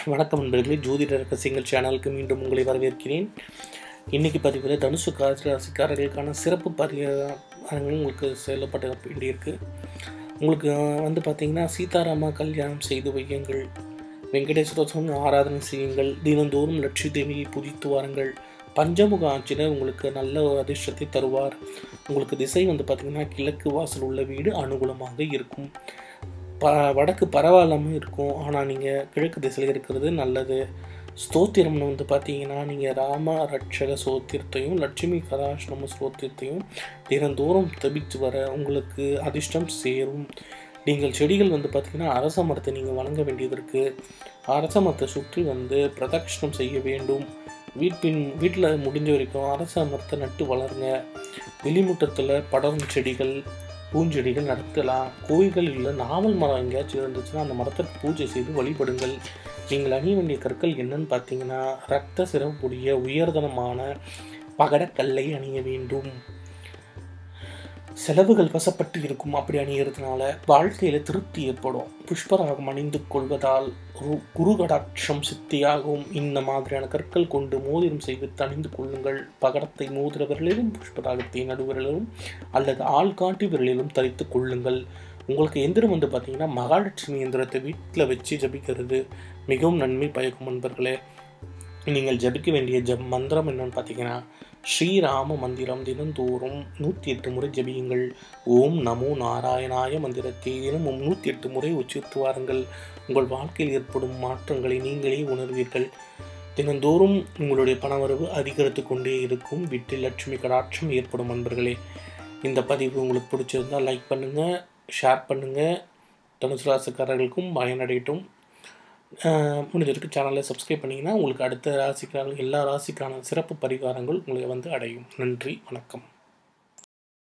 வணக்கம் நண்பர்களே ஜோதிட ரகசியங்கள் சேனலுக்கு மீண்டும் உங்களை வரவேற்கிறேன் இன்றைக்கி பதிவில் தனுசு காசு ராசிக்காரர்களுக்கான சிறப்பு பரிகாரங்கள் உங்களுக்கு சொல்லப்பட வேண்டியிருக்கு உங்களுக்கு அஹ், வந்து பார்த்திங்கன்னா சீதாராமா கல்யாணம் செய்து வையுங்கள் வெங்கடேஸ்வர சுவாமி ஆராதனை செய்யுங்கள் தினந்தோறும் லட்சுமி தேவியை புதித்து வாருங்கள் பஞ்சமுக ஆட்சியர் உங்களுக்கு நல்ல ஒரு அதிர்ஷ்டத்தை தருவார் உங்களுக்கு திசை வந்து பார்த்திங்கன்னா கிழக்கு வாசல் உள்ள வீடு அனுகூலமாக இருக்கும் ப வடக்கு பரவாயில்லாமல் இருக்கும் ஆனால் நீங்கள் கிழக்கு திசையில் இருக்கிறது நல்லது ஸ்தோத்திரம்னு வந்து பார்த்தீங்கன்னா நீங்கள் ராம ரட்சக சோத்திரத்தையும் லட்சுமி கதாஷ்ணம சோத்திரத்தையும் தினந்தோறும் தபித்து வர உங்களுக்கு அதிர்ஷ்டம் சேரும் நீங்கள் செடிகள் வந்து பார்த்தீங்கன்னா அரச மரத்தை நீங்கள் வணங்க வேண்டியது இருக்குது அரச மரத்தை சுற்றி வந்து பிரதட்சணம் செய்ய வேண்டும் வீட்டின் வீட்டில் முடிஞ்ச வரைக்கும் அரச மரத்தை நட்டு வளருங்க வெளிமுட்டத்தில் படரும் செடிகள் பூஞ்செடிகள் நடத்தலாம் கோயில்கள் இல்லை நாவல் மரம் எங்கேயாச்சும் இருந்துச்சுன்னா அந்த மரத்தை பூஜை செய்து வழிபடுங்கள் நீங்கள் அணிய வேண்டிய கற்கள் என்னன்னு பார்த்தீங்கன்னா ரத்த சிறப்புடைய உயர்தனமான பகடக்கல்லை அணிய வேண்டும் செலவுகள் வசப்பட்டு இருக்கும் அப்படி அணியறதுனால வாழ்க்கையில் திருப்தி ஏற்படும் புஷ்பராகம் அணிந்து கொள்வதால் ரு- குரு கடாட்சம் சித்தியாகும் இந்த மாதிரியான கற்கள் கொண்டு மோதிரம் செய்து தணிந்து கொள்ளுங்கள் பகடத்தை மோதிர விரலிலும் புஷ்பராகத்தை நடுவிரலிலும் அல்லது ஆள்காட்டி விரலிலும் தரித்து கொள்ளுங்கள் உங்களுக்கு எந்திரம் வந்து பார்த்தீங்கன்னா மகாலட்சுமி எந்திரத்தை வீட்டில் வச்சு ஜபிக்கிறது மிகவும் நன்மை பயக்கும் நண்பர்களே நீங்கள் ஜபிக்க வேண்டிய ஜப் மந்திரம் என்னன்னு பார்த்தீங்கன்னா ஸ்ரீராம மந்திரம் தினந்தோறும் நூற்றி எட்டு முறை ஜபியுங்கள் ஓம் நமோ நாராயணாய மந்திரத்தை தினமும் நூற்றி எட்டு முறை உச்சரித்து வாருங்கள் உங்கள் வாழ்க்கையில் ஏற்படும் மாற்றங்களை நீங்களே உணர்வீர்கள் தினந்தோறும் உங்களுடைய பணவரவு அதிகரித்து கொண்டே இருக்கும் வீட்டில் லட்சுமி கடாட்சம் ஏற்படும் நண்பர்களே இந்த பதிவு உங்களுக்கு பிடிச்சிருந்தால் லைக் பண்ணுங்கள் ஷேர் பண்ணுங்கள் தனுசு ராசிக்காரர்களுக்கும் பயனடையட்டும் ஆஹ் முடிஞ்ச சேனலை சப்ஸ்கிரைப் பண்ணிங்கன்னா உங்களுக்கு அடுத்த ராசிக்காரர்கள் எல்லா ராசிக்கான சிறப்பு பரிகாரங்கள் உங்களை வந்து அடையும் நன்றி வணக்கம்